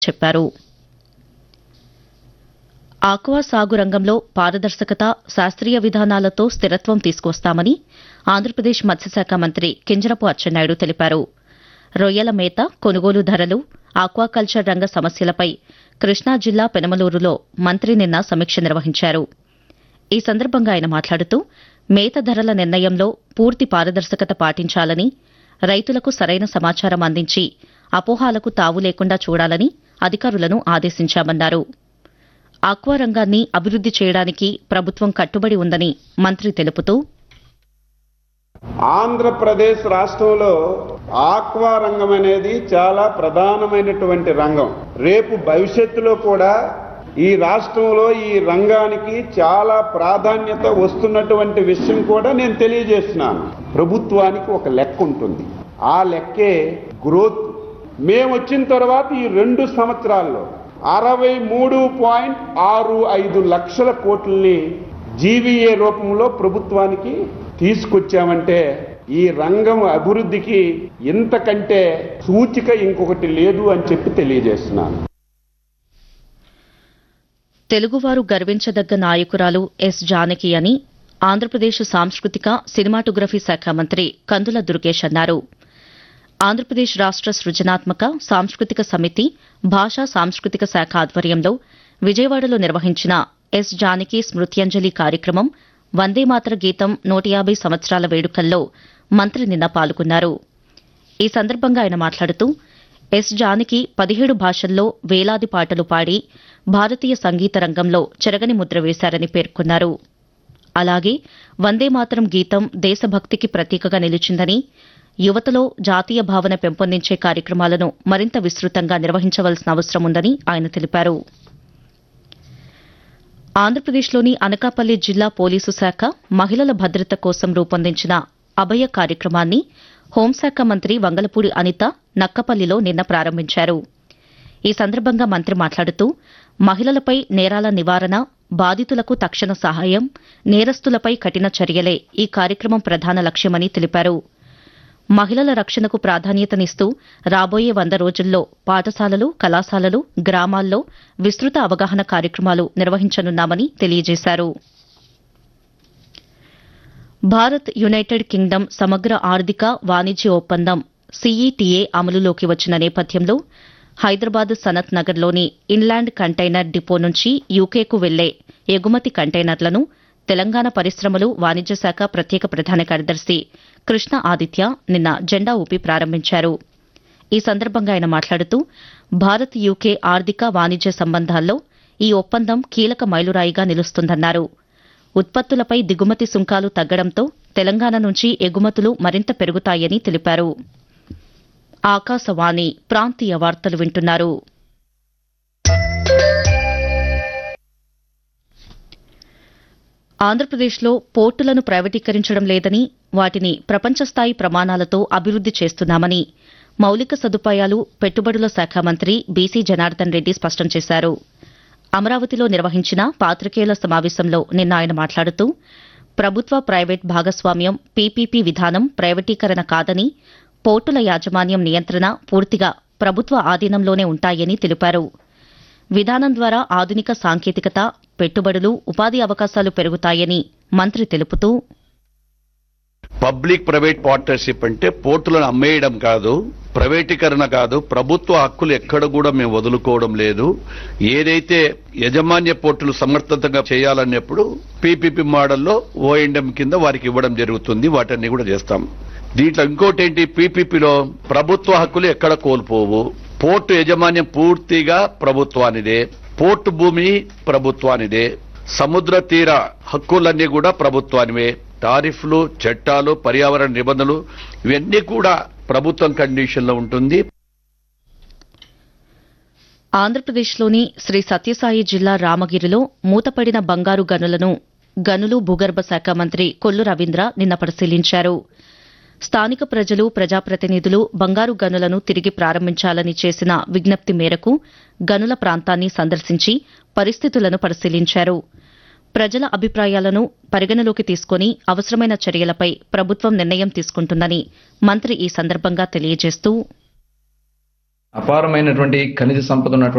చెప్పారు ఆక్వా సాగు రంగంలో పారదర్శకత శాస్త్రీయ విధానాలతో స్థిరత్వం తీసుకొస్తామని ఆంధ్రప్రదేశ్ మత్స్యశాఖ మంత్రి కింజరపు అచ్చెన్నాయుడు తెలిపారు రొయ్యల మేత కొనుగోలు ధరలు ఆక్వాకల్చర్ రంగ సమస్యలపై కృష్ణా జిల్లా పెనమలూరులో మంత్రి నిన్న సమీక్ష నిర్వహించారు ఈ సందర్భంగా ఆయన మాట్లాడుతూ మేత ధరల నిర్ణయంలో పూర్తి పారదర్శకత పాటించాలని రైతులకు సరైన సమాచారం అందించి అపోహాలకు తావు లేకుండా చూడాలని అధికారులను ఆదేశించామన్నారు ఆక్వా రంగాన్ని అభివృద్ది చేయడానికి ప్రభుత్వం కట్టుబడి ఉందని మంత్రి తెలుపుతూ ఆంధ్రప్రదేశ్ రాష్ట్రంలో ఆక్వా రంగం అనేది చాలా ప్రధానమైనటువంటి రంగం రేపు భవిష్యత్తులో కూడా ఈ రాష్ట్రంలో ఈ రంగానికి చాలా ప్రాధాన్యత వస్తున్నటువంటి విషయం కూడా నేను తెలియజేస్తున్నాను ప్రభుత్వానికి ఒక లెక్క ఉంటుంది ఆ లెక్కే గ్రోత్ మేము వచ్చిన తర్వాత ఈ రెండు సంవత్సరాల్లో అరవై మూడు పాయింట్ ఆరు ఐదు లక్షల కోట్లని జీవీఏ రూపంలో ప్రభుత్వానికి తీసుకొచ్చామంటే ఈ రంగం అభివృద్ధికి ఇంతకంటే సూచిక ఇంకొకటి లేదు అని చెప్పి తెలియజేస్తున్నాను తెలుగువారు గర్వించదగ్గ నాయకురాలు ఎస్ జానకి అని ఆంధ్రప్రదేశ్ సాంస్కృతిక సినిమాటోగ్రఫీ శాఖ మంత్రి కందుల దుర్గేష్ అన్నారు ఆంధ్రప్రదేశ్ రాష్ట సృజనాత్మక సాంస్కృతిక సమితి భాషా సాంస్కృతిక శాఖ ఆధ్వర్యంలో విజయవాడలో నిర్వహించిన ఎస్ జానకి స్మృత్యంజలి కార్యక్రమం వందేమాతర గీతం నూట యాభై సంవత్సరాల వేడుకల్లో మంత్రి నిన్న పాల్గొన్నారు ఈ సందర్భంగా ఆయన మాట్లాడుతూ ఎస్ జానకి పదిహేడు భాషల్లో వేలాది పాటలు పాడి భారతీయ సంగీత రంగంలో చెరగని ముద్ర వేశారని పేర్కొన్నారు అలాగే వందేమాతరం గీతం దేశభక్తికి ప్రతీకగా నిలిచిందని యువతలో జాతీయ భావన పెంపొందించే కార్యక్రమాలను మరింత విస్తృతంగా నిర్వహించవలసిన అవసరం ఉందని ఆయన తెలిపారు ఆంధ్రప్రదేశ్లోని అనకాపల్లి జిల్లా పోలీసు శాఖ మహిళల భద్రత కోసం రూపొందించిన అభయ కార్యక్రమాన్ని హోంశాఖ మంత్రి వంగలపూడి అనిత నక్కపల్లిలో నిన్న ప్రారంభించారు ఈ సందర్భంగా మంత్రి మాట్లాడుతూ మహిళలపై నేరాల నివారణ బాధితులకు తక్షణ సహాయం నేరస్తులపై కఠిన చర్యలే ఈ కార్యక్రమం ప్రధాన లక్ష్యమని తెలిపారు మహిళల రక్షణకు ప్రాధాన్యతనిస్తూ రాబోయే వంద రోజుల్లో పాఠశాలలు కళాశాలలు గ్రామాల్లో విస్తృత అవగాహన కార్యక్రమాలు నిర్వహించనున్నామని తెలియజేశారు భారత్ యునైటెడ్ కింగ్డమ్ సమగ్ర ఆర్థిక వాణిజ్య ఒప్పందం సీఈటీఏ అమలులోకి వచ్చిన నేపథ్యంలో హైదరాబాద్ సనత్ నగర్లోని ఇన్లాండ్ కంటైనర్ డిపో నుంచి యూకేకు వెళ్లే ఎగుమతి కంటైనర్లను తెలంగాణ పరిశ్రమలు వాణిజ్య శాఖ ప్రత్యేక ప్రధాన కార్యదర్శి కృష్ణ ఆదిత్య నిన్న జెండా ఊపి ప్రారంభించారు ఈ సందర్భంగా ఆయన మాట్లాడుతూ భారత్ యూకే ఆర్థిక వాణిజ్య సంబంధాల్లో ఈ ఒప్పందం కీలక మైలురాయిగా నిలుస్తుందన్నారు ఉత్పత్తులపై దిగుమతి సుంకాలు తగ్గడంతో తెలంగాణ నుంచి ఎగుమతులు మరింత పెరుగుతాయని తెలిపారు ఆకాశవాణి ప్రాంతీయ వార్తలు వింటున్నారు ఆంధ్రప్రదేశ్లో పోర్టులను ప్రైవేటీకరించడం లేదని వాటిని ప్రపంచస్థాయి ప్రమాణాలతో అభివృద్ది చేస్తున్నామని మౌలిక సదుపాయాలు పెట్టుబడుల శాఖ మంత్రి బీసీ జనార్దన్ రెడ్డి స్పష్టం చేశారు అమరావతిలో నిర్వహించిన పాత్రికేయుల సమావేశంలో నిన్న ఆయన మాట్లాడుతూ ప్రభుత్వ ప్రైవేట్ భాగస్వామ్యం పీపీపీ విధానం ప్రైవేటీకరణ కాదని పోర్టుల యాజమాన్యం నియంత్రణ పూర్తిగా ప్రభుత్వ ఆధీనంలోనే ఉంటాయని తెలిపారు విధానం ద్వారా ఆధునిక సాంకేతికత పెట్టుబడులు ఉపాధి అవకాశాలు పెరుగుతాయని మంత్రి తెలుపుతూ పబ్లిక్ ప్రైవేట్ పార్ట్నర్షిప్ అంటే పోర్టులను అమ్మేయడం కాదు ప్రైవేటీకరణ కాదు ప్రభుత్వ హక్కులు ఎక్కడ కూడా మేము వదులుకోవడం లేదు ఏదైతే యజమాన్య పోర్టులు సమర్థతంగా చేయాలన్నప్పుడు పీపీపీ మోడల్లో ఓఎండ్ఎం కింద వారికి ఇవ్వడం జరుగుతుంది వాటన్ని కూడా చేస్తాం దీంట్లో ఇంకోటి ఏంటి పీపీపీలో ప్రభుత్వ హక్కులు ఎక్కడ కోల్పోవు పోర్టు యజమాన్యం పూర్తిగా ప్రభుత్వానిదే పోర్టు భూమి ప్రభుత్వానిదే సముద్ర తీర హక్కులన్నీ కూడా ప్రభుత్వానివే టారిఫ్లు చట్టాలు పర్యావరణ నిబంధనలు ఇవన్నీ కూడా ప్రభుత్వం కండిషన్లో ఉంటుంది ఆంధ్రప్రదేశ్లోని శ్రీ సత్యసాయి జిల్లా రామగిరిలో మూతపడిన బంగారు గనులను గనులు భూగర్భ శాఖ మంత్రి కొల్లు రవీంద్ర నిన్న పరిశీలించారు స్థానిక ప్రజలు ప్రజాప్రతినిధులు బంగారు గనులను తిరిగి ప్రారంభించాలని చేసిన విజ్ఞప్తి మేరకు గనుల ప్రాంతాన్ని సందర్శించి పరిస్థితులను పరిశీలించారు ప్రజల అభిప్రాయాలను పరిగణలోకి తీసుకుని అవసరమైన చర్యలపై ప్రభుత్వం నిర్ణయం తీసుకుంటుందని మంత్రి ఈ సందర్భంగా తెలియజేస్తూ అపారమైనటువంటి ఖనిజ సంపద ఉన్నటువంటి